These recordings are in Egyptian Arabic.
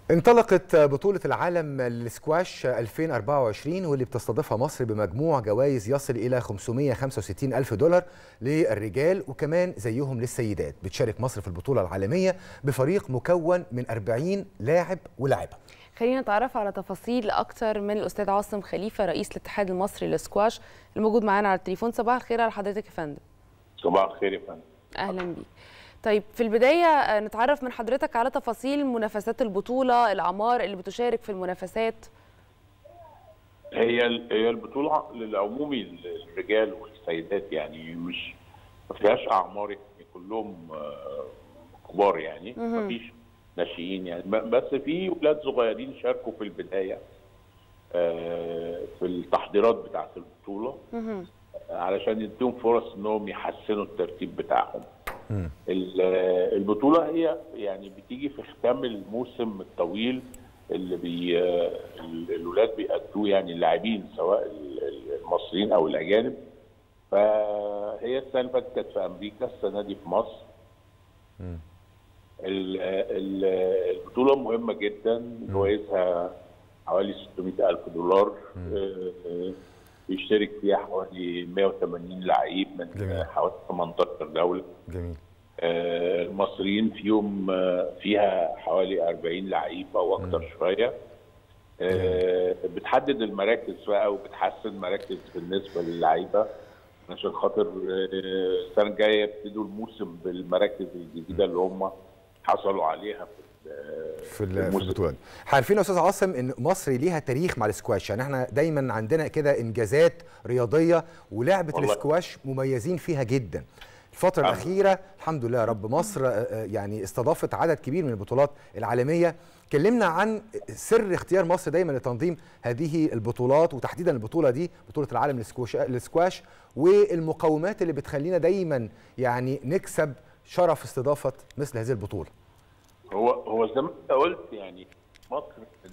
انطلقت بطولة العالم للسكواش 2024 واللي بتستضيفها مصر بمجموع جوائز يصل إلى 565 ألف دولار للرجال وكمان زيهم للسيدات بتشارك مصر في البطولة العالمية بفريق مكون من 40 لاعب ولاعبة خلينا نتعرف على تفاصيل اكتر من الاستاذ عاصم خليفه رئيس الاتحاد المصري للسكواش الموجود معانا على التليفون صباح الخير على حضرتك يا فندم صباح الخير يا فندم اهلا بيك طيب في البدايه نتعرف من حضرتك على تفاصيل منافسات البطوله الاعمار اللي بتشارك في المنافسات هي هي البطوله للعمومي الرجال والسيدات يعني مش ما فيهاش اعمار يعني كلهم كبار يعني ما فيش ناشئين يعني بس في ولاد صغيرين شاركوا في البدايه في التحضيرات بتاعه البطوله علشان يديهم فرص انهم يحسنوا الترتيب بتاعهم البطوله هي يعني بتيجي في ختام الموسم الطويل اللي بي الولاد بيأدوه يعني اللاعبين سواء المصريين او الاجانب فهي السنه اللي فاتت كانت في امريكا السنه دي في مصر البطوله مهمه جدا جوائزها حوالي 600 ألف دولار بيشترك فيها حوالي 180 لعيب من جميل. حوالي 18 دوله جميل المصريين فيهم فيها حوالي 40 لعيب او اكثر شويه بتحدد المراكز بقى وبتحسن مراكز بالنسبه للعيبه عشان خاطر السنه الجايه يبتدوا الموسم بالمراكز الجديده اللي هم حصلوا عليها في في البطوله عارفين يا استاذ عاصم ان مصر ليها تاريخ مع السكواش يعني احنا دايما عندنا كده انجازات رياضيه ولعبه والله. السكواش مميزين فيها جدا الفتره أه. الاخيره الحمد لله يا رب مصر يعني استضافت عدد كبير من البطولات العالميه كلمنا عن سر اختيار مصر دايما لتنظيم هذه البطولات وتحديدا البطوله دي بطوله العالم للسكواش والمقومات اللي بتخلينا دايما يعني نكسب شرف استضافه مثل هذه البطوله هو هو زي ما انت قلت يعني مصر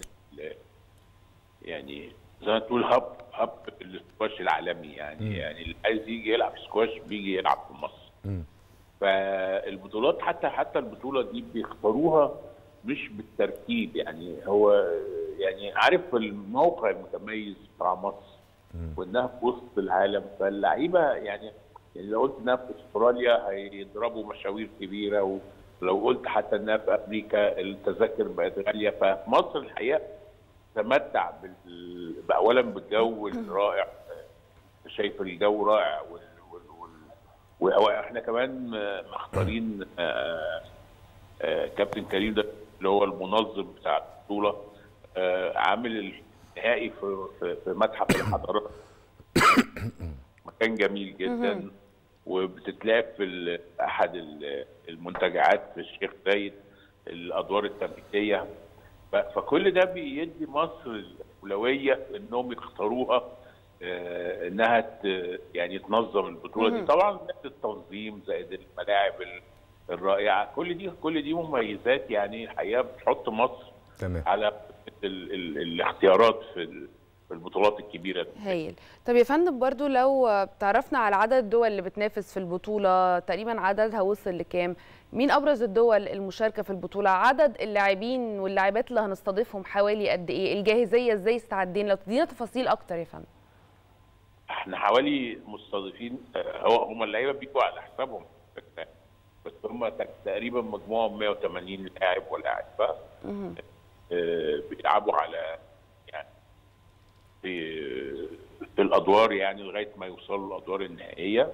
يعني زي ما تقول هب هب السكواش العالمي يعني م. يعني اللي عايز يجي يلعب سكواش بيجي يلعب في مصر. م. فالبطولات حتى حتى البطوله دي بيختاروها مش بالترتيب يعني هو يعني عارف الموقع المتميز بتاع مصر وانها في وسط العالم فاللعيبه يعني يعني لو قلت انها في استراليا هيضربوا مشاوير كبيره ولو قلت حتى انها في امريكا التذاكر بقت غاليه فمصر الحقيقه تمتع بال... اولا بالجو الرائع شايف الجو رائع وال... وال... وال... واحنا كمان مختارين آآ آآ كابتن كريم ده اللي هو المنظم بتاع البطوله عامل النهائي في في, في متحف الحضارات مكان جميل جدا وبتتلعب في احد المنتجعات في الشيخ زايد الادوار التمهيديه فكل ده بيدي مصر الاولويه انهم يختاروها آه انها يعني تنظم البطوله دي طبعا التنظيم زائد الملاعب الرائعه كل دي كل دي مميزات يعني الحقيقه بتحط مصر تمام. على ال ال الاختيارات في في البطولات الكبيره دي. هايل طب يا فندم برضو لو تعرفنا على عدد الدول اللي بتنافس في البطوله تقريبا عددها وصل لكام مين ابرز الدول المشاركه في البطوله عدد اللاعبين واللاعبات اللي هنستضيفهم حوالي قد ايه الجاهزيه ازاي استعدين لو تدينا تفاصيل اكتر يا فندم احنا حوالي مستضيفين هو هم اللعيبه بيجوا على حسابهم بس هم تقريبا مجموعهم 180 لاعب ولاعبه بيلعبوا على يعني في في الادوار يعني لغايه ما يوصلوا الادوار النهائيه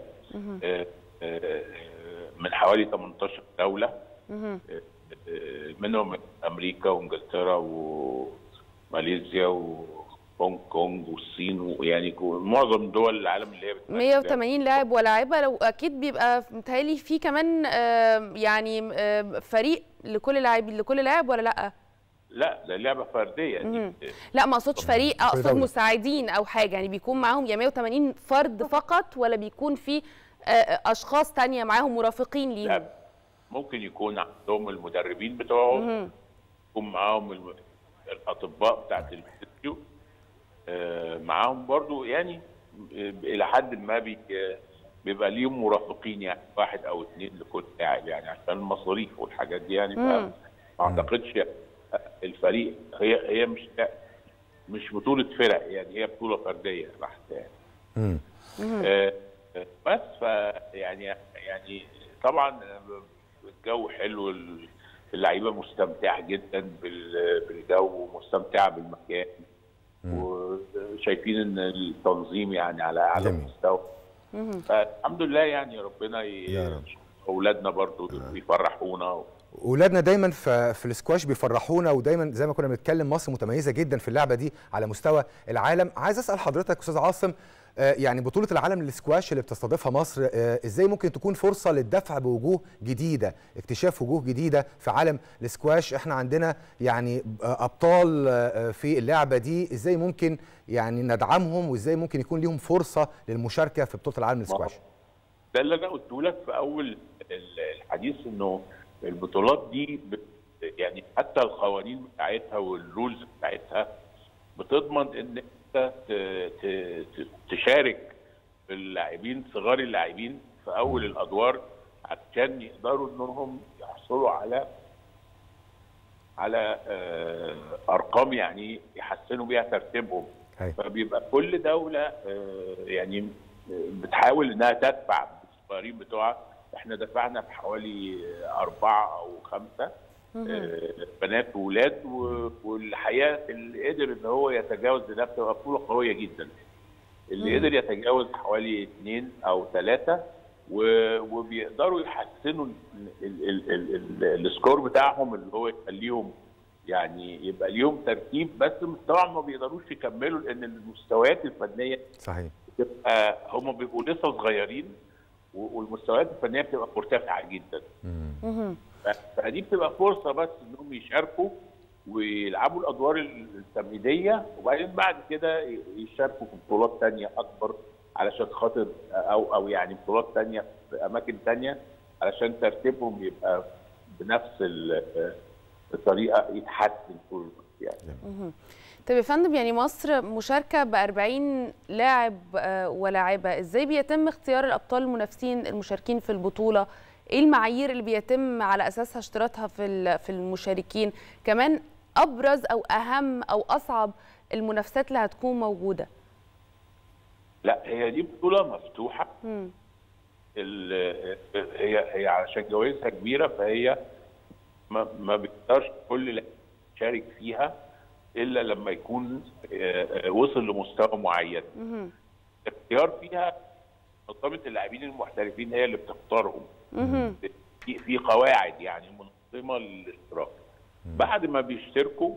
من حوالي 18 دوله منهم امريكا وانجلترا وماليزيا وهونج كونج والصين ويعني معظم دول العالم اللي هي 180 لاعب ولاعبه لو اكيد بيبقى متهيألي في كمان يعني فريق لكل لاعب لكل لاعب ولا لا؟ لا ده لعبه فرديه يعني لا ما اقصدش فريق اقصد مساعدين او حاجه يعني بيكون معاهم يا 180 فرد فقط ولا بيكون في اشخاص تانية معاهم مرافقين ليهم لا ممكن يكون عندهم المدربين بتوعهم يكون معاهم الاطباء بتاعت الاستوديو معاهم برضو يعني الى حد ما بي بيبقى ليهم مرافقين يعني واحد او اثنين لكل لاعب يعني عشان المصاريف والحاجات دي يعني ما اعتقدش الفريق هي هي مش مش بطوله فرق يعني هي بطوله فرديه بحت يعني مم. آه، آه، بس ف يعني يعني طبعا الجو حلو اللعيبه مستمتعه جدا بال- بالجو ومستمتعه بالمكان وشايفين ان التنظيم يعني على اعلى جميل. مستوى فالحمد لله يعني ربنا ي- يا رب. اولادنا برضو يفرحونا اولادنا دايما في في السكواش بيفرحونا ودايما زي ما كنا بنتكلم مصر متميزه جدا في اللعبه دي على مستوى العالم عايز اسال حضرتك استاذ عاصم آه، يعني بطوله العالم للسكواش اللي بتستضيفها مصر آه، ازاي ممكن تكون فرصه للدفع بوجوه جديده اكتشاف وجوه جديده في عالم السكواش احنا عندنا يعني آه، ابطال آه، في اللعبه دي ازاي ممكن يعني ندعمهم وازاي ممكن يكون ليهم فرصه للمشاركه في بطوله العالم للسكواش ده اللي انا قلته لك في اول ال- الحديث انه البطولات دي بت يعني حتى القوانين بتاعتها والرولز بتاعتها بتضمن ان انت ت- ت- ت- تشارك اللاعبين صغار اللاعبين في اول الادوار عشان يقدروا انهم يحصلوا على على آه، ارقام يعني يحسنوا بيها ترتيبهم هاي. فبيبقى كل دوله آه، يعني بتحاول انها تدفع الصغيرين بتوعها احنا دفعنا بحوالي اربعه او خمسه آه، بنات وولاد و- والحقيقه اللي قدر ان هو يتجاوز لنفسه تبقى بطوله قويه جدا اللي قدر يتجاوز حوالي اثنين او ثلاثه وبيقدروا يحسنوا ال- ال- ال- ال- ال- السكور بتاعهم اللي هو يخليهم يعني يبقى ليهم ترتيب بس طبعا ما بيقدروش يكملوا لان المستويات الفنيه صحيح بتبقى هم بيبقوا لسه صغيرين و- والمستويات الفنيه بتبقى مرتفعه جدا ف- فدي بتبقى فرصه بس انهم يشاركوا ويلعبوا الادوار التمهيديه وبعدين بعد كده ي- يشاركوا في بطولات تانية اكبر علشان خاطر او او يعني بطولات تانية في اماكن تانية علشان ترتيبهم يبقى بنفس ال- الطريقه يتحسن طول الوقت يعني طب يا فندم يعني مصر مشاركه ب 40 لاعب آه، ولاعبه ازاي بيتم اختيار الابطال المنافسين المشاركين في البطوله ايه المعايير اللي بيتم على اساسها اشتراطها في ال- في المشاركين كمان ابرز او اهم او اصعب المنافسات اللي هتكون موجوده لا هي دي بطوله مفتوحه مم. ال- هي هي علشان جوائزها كبيره فهي ما ما بيقدرش كل لاعب يشارك فيها الا لما يكون آه، آه، وصل لمستوى معين مهم. الاختيار فيها منظمه اللاعبين المحترفين هي اللي بتختارهم مهم. في في قواعد يعني منظمه للاشتراك بعد ما بيشتركوا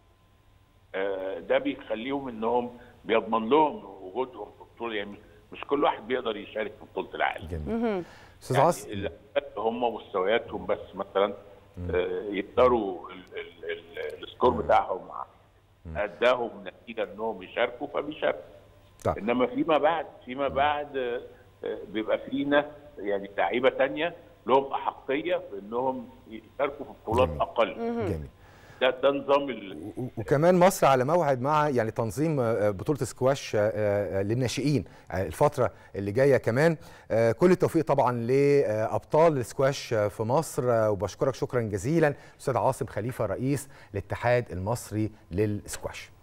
آه، ده بيخليهم انهم بيضمن لهم وجودهم في البطوله يعني مش كل واحد بيقدر يشارك في بطوله العالم جميل استاذ يعني عاصم اللعيبة هم مستوياتهم بس مثلا آه، يقدروا ال- ال- ال- السكور بتاعهم اداهم نتيجه انهم يشاركوا فبيشاركوا طيب. انما فيما بعد فيما بعد آه، آه، بيبقى في ناس يعني لعيبه تانية لهم احقيه في انهم يشاركوا في بطولات جميل. اقل جميل ده ده نظام ال- و- وكمان مصر على موعد مع يعني تنظيم آه، بطوله سكواش آه، آه، للناشئين آه، الفتره اللي جايه كمان آه، كل التوفيق طبعا لابطال السكواش آه، في مصر آه، وبشكرك شكرا جزيلا استاذ عاصم خليفه رئيس الاتحاد المصري للسكواش